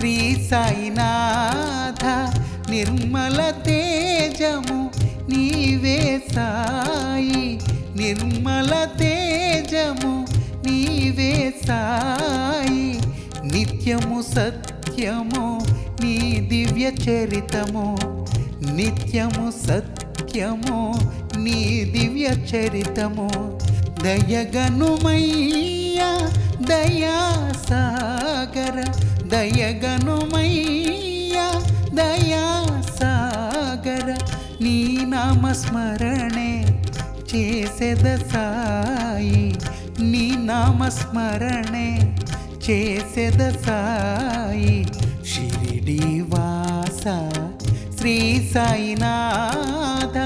శ్రీ సాయినాథ నిర్మల తేజము నీవే సాయి నిర్మల తేజము నీవే సాయి నిత్యము సత్యము నీ దివ్య చరితము నిత్యము సత్యము నీ దివ్య చరితము దయగనుమయ్యా దయా సాగర దయగనుమయ్యా దయా సాగర నీ నామస్మరణే చేసెద సాయి నీ నామస్మరణే చేసెద సాయి షిరిడి వాస శ్రీ సాయినాథ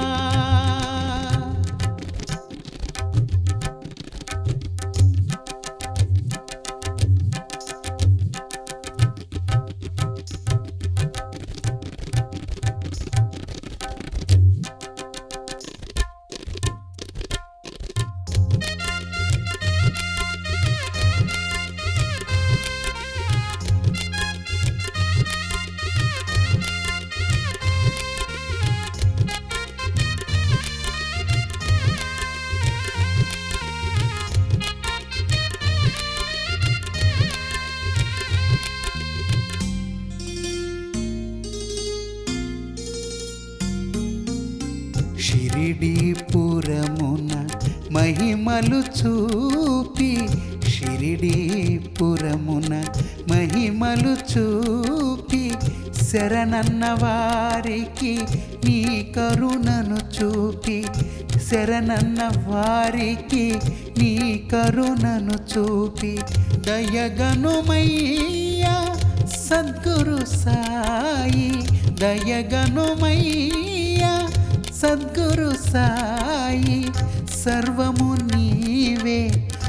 షిరిడీపురమున మహిమలు చూపి షిరిడీపురమున మహిమలు చూపి శరణన్న వారికి నీ కరుణను చూపి శరణన్న వారికి నీ కరుణను చూపి దయగనుమయ్యా సద్గురు సాయి దయగనుమయ్యా సద్గురు సాయి సర్వము నీవే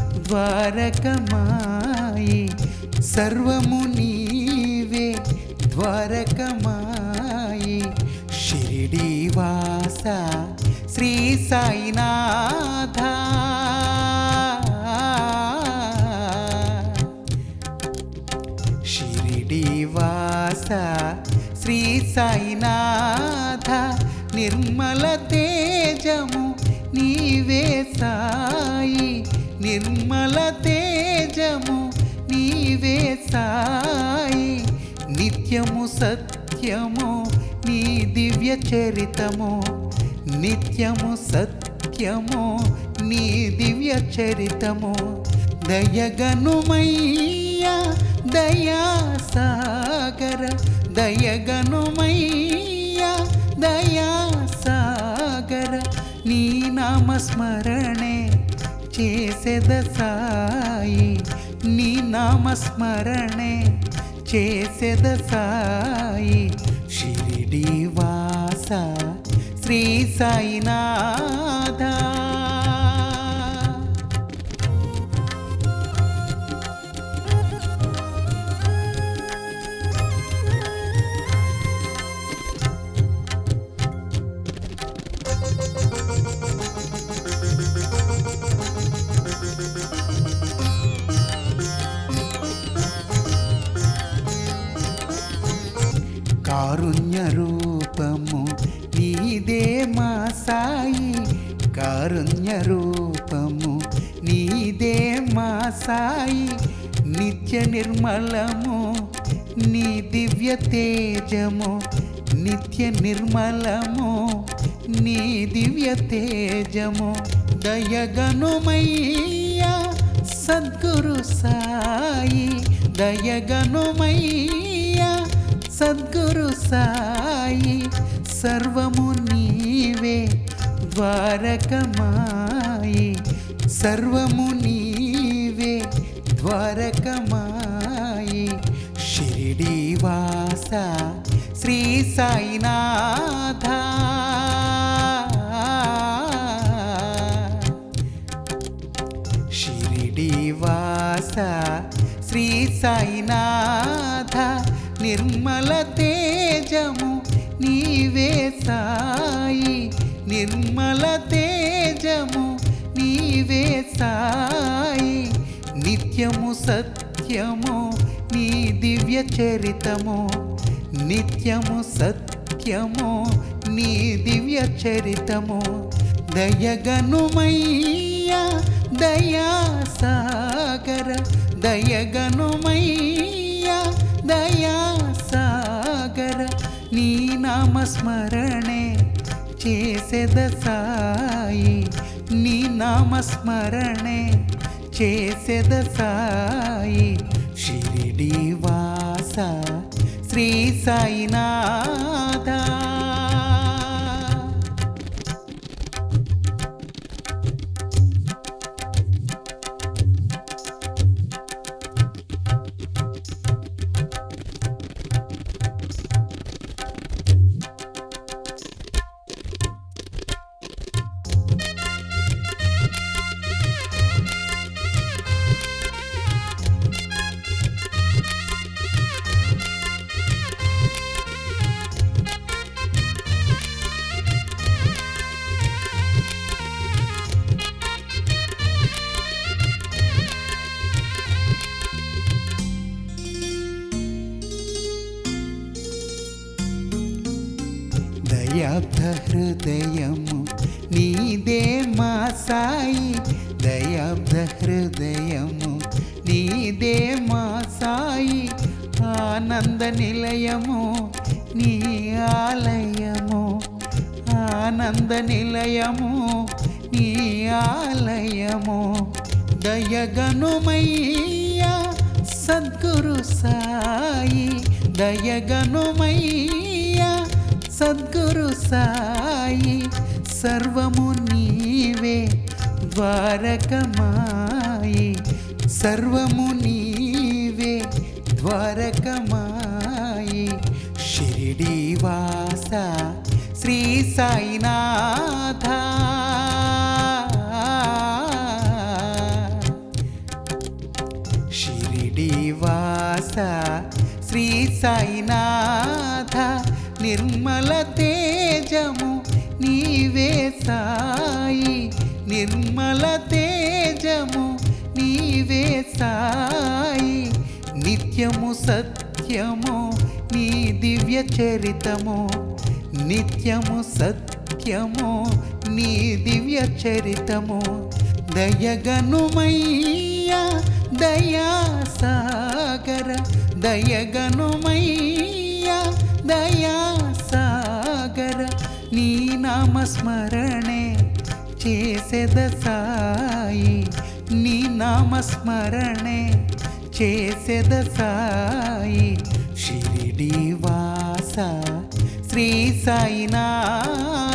ద్వారకమాయి సర్వము నీవే ద్వారకమాయి షిరిడి వాస శ్రీ సాయినాథ షిరిడి వాస శ్రీ సాయినాథ నిర్మల తేజము నీవే సాయి నిర్మల తేజము నీవే సాయి నిత్యము సత్యము నీ దివ్య చరితము నిత్యము సత్యము నీ దివ్య చరితము దయగనుమయ్యా దయా సాగర దయగనుమయ్యా దయా సాగర నీ నామస్మరణే చేసెద సాయి నీ నామస్మరణే చేసెద సాయి షిరిడి వాస శ్రీ సాయినాథ కారుణ్య రూపము నీదే మా సాయి కారుణ్య రూపము నీదే మా సాయి నిత్య నిర్మలము నీ దివ్య తేజము నిత్య నిర్మలము నీ దివ్య తేజము దయగనుమయ్యా సద్గురు సాయి దయగనుమయ్యా సద్గురు సాయి సర్వము నీవే ద్వారకమాయి సర్వము నీవే ద్వారకమాయి షిరిడి వాస శ్రీ సాయినాథ షిరిడి వాస శ్రీ సాయినాథ నిర్మల తేజము నీవే సాయి నిర్మల తేజము నీవే సాయి నిత్యము సత్యము నీ దివ్య చరితము నిత్యము సత్యము నీ దివ్య చరితము దయగనుమయ్యా దయా సాగర దయగనుమయ్యా దయా సాగర నీ నామస్మరణే చేసెద సాయి నీ నామస్మరణే చేసెద సాయి షిరిడి వాస శ్రీ సాయినాథ దయాబ్ధ హృదయము నీదే మా సాయి దయాబ్ధ హృదయము నీదే మా సాయి ఆనంద నిలయము నీ ఆలయము ఆనంద నిలయము నీ ఆలయము దయగనుమయ్యా సద్గురు సాయి దయగనుమయ్యా సద్గురు సాయి సర్వము నీవే ద్వారకమాయి సర్వము నీవే ద్వారకమాయి షిరిడి వాస శ్రీ సాయినాథ షిరిడి వాస శ్రీ సాయినాథ నిర్మల తేజము నీవే సాయి నిర్మల తేజము నీవే సాయి నిత్యము సత్యము నీ దివ్య చరితము నిత్యము సత్యము నీ దివ్య చరితము దయగనుమయ్యా దయా సాగర దయగనుమయ్యా దయా సాగర నీ నామస్మరణే చేసెద సాయి నీ నామస్మరణే చేసెద సాయి షిరిడి వాస శ్రీ సాయినాథ